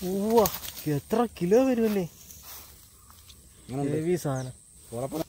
ഉവ്വ എത്ര കിലോ വരുമല്ലേ അങ്ങനെ ഹെവി സാധനം ഉറപ്പ്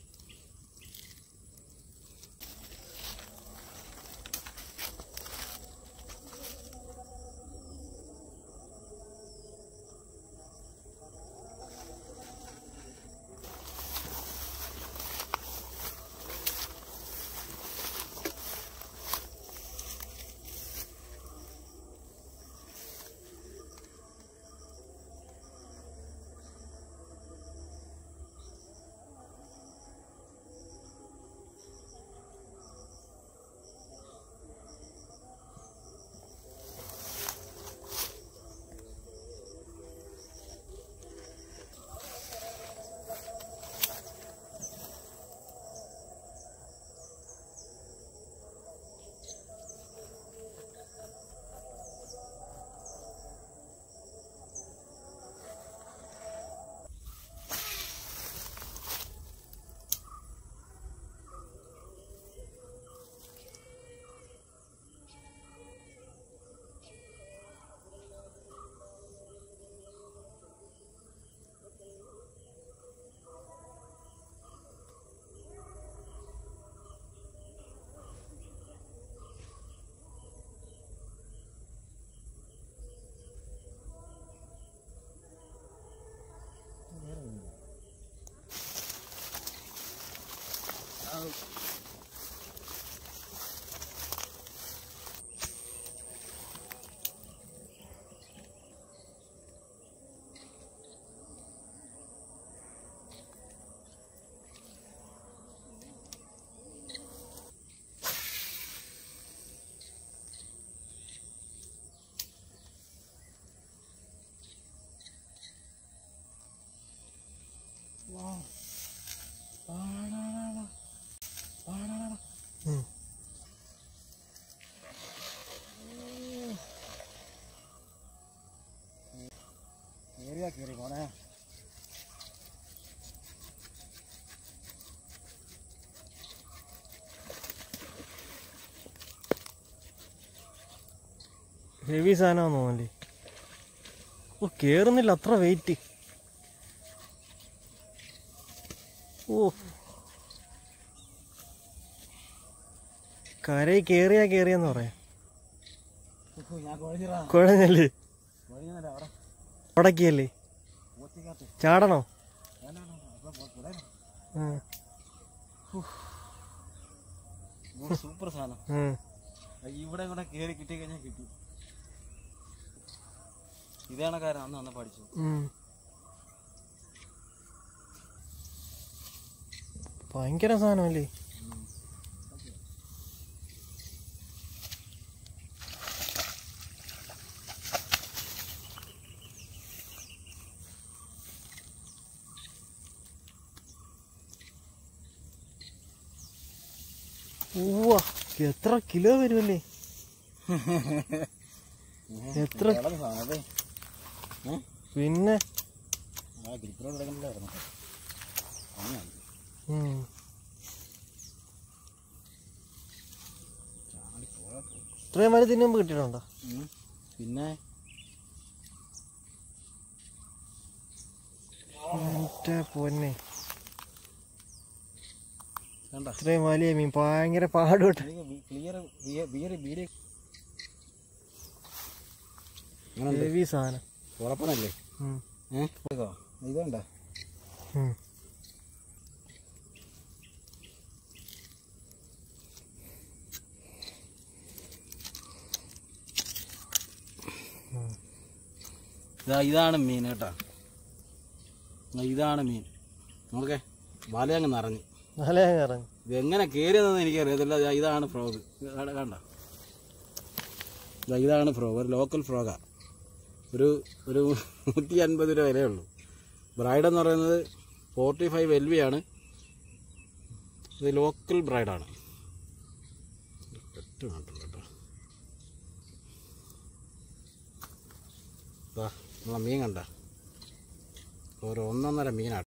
ഉം. കേറിയാ കേറി പോണേ ഹെവി സാധനമാണെന്ന് തോന്നല്ലേ ഓ കേറുന്നില്ല അത്ര വെയിറ്റ് ഓ കരയിൽ കേറിയാ കേറിയെന്ന് പറയാം ഞാൻ കുഴഞ്ഞിറാ കുഴഞ്ഞല്ലേ കുഴഞ്ഞല്ല അവിടെ ഉടക്കിയല്ലേ പോത്തിക്കകത്ത് ചാടണോ വേണ്ട, വേണ്ട, വേണ്ട. അപ്പൊ ഇവിടെ ആ, ഇവിടെ സൂപ്പർ സാധനം ഉം. ഇവിടെ കൂടെ കേറി കിട്ടി കഴിഞ്ഞാൽ കിട്ടി ഇതാണ് കാര്യം അന്ന് അന്ന് പഠിച്ചു ഉം. ഭയങ്കര സാധനമല്ലേ ഉവ്വ എത്ര കിലോ വരുമല്ലേ എത്ര വളരെ സാധനം അതെ ഏഹ് പിന്നെ ആ ഗ്രിപ്പിനോട് കിടക്കണില്ലായിരുന്നു അങ്ങനെ ഉം. ചാടി പോയാ ഇത്രയും വരെ ഇതിനു മുമ്പ് കിട്ടിയിട്ടുണ്ടോ ഉം. പിന്നെ എന്റെ പൊന്നെ കണ്ട ഇത്രയും വലിയ മീൻ ഭയങ്കര പാടുപെട്ട് ക്ലിയർ ബിയർ ബീഡി അങ്ങനെ ഹെവി സാധനം ഉറപ്പനല്ലേ ഉം. ഏഹ് ഇതുണ്ട ഉം. ഇതാ ഇതാണ് മീൻ കേട്ടാ ദാ ഇതാണ് മീൻ നോക്കേ വലയങ്ങ് നിറഞ്ഞു നല്ല ഇറങ്ങി ഇത് എങ്ങനെ കയറിയതെന്ന് എനിക്കറിയത്തില്ല ദാ ഇതാണ് ഫ്രോഗ് കണ്ട ദാ ഇതാണ് ഫ്രോഗ് ഒരു ലോക്കൽ ഫ്രോഗാ ഒരു ഒരു നൂറ്റി അൻപത് രൂപ വിലയുള്ളൂ ബ്രൈഡ് എന്ന് പറയുന്നത് ഫോർട്ടി ഫൈവ് എൽ വി ആണ് ഇത് ലോക്കൽ ബ്രൈഡാണ് പെട്ട് കണ്ടില്ല കേട്ടോ ദാ നമ്മളെ മീൻ കണ്ട ഒരു ഒന്നൊന്നര മീനാണ്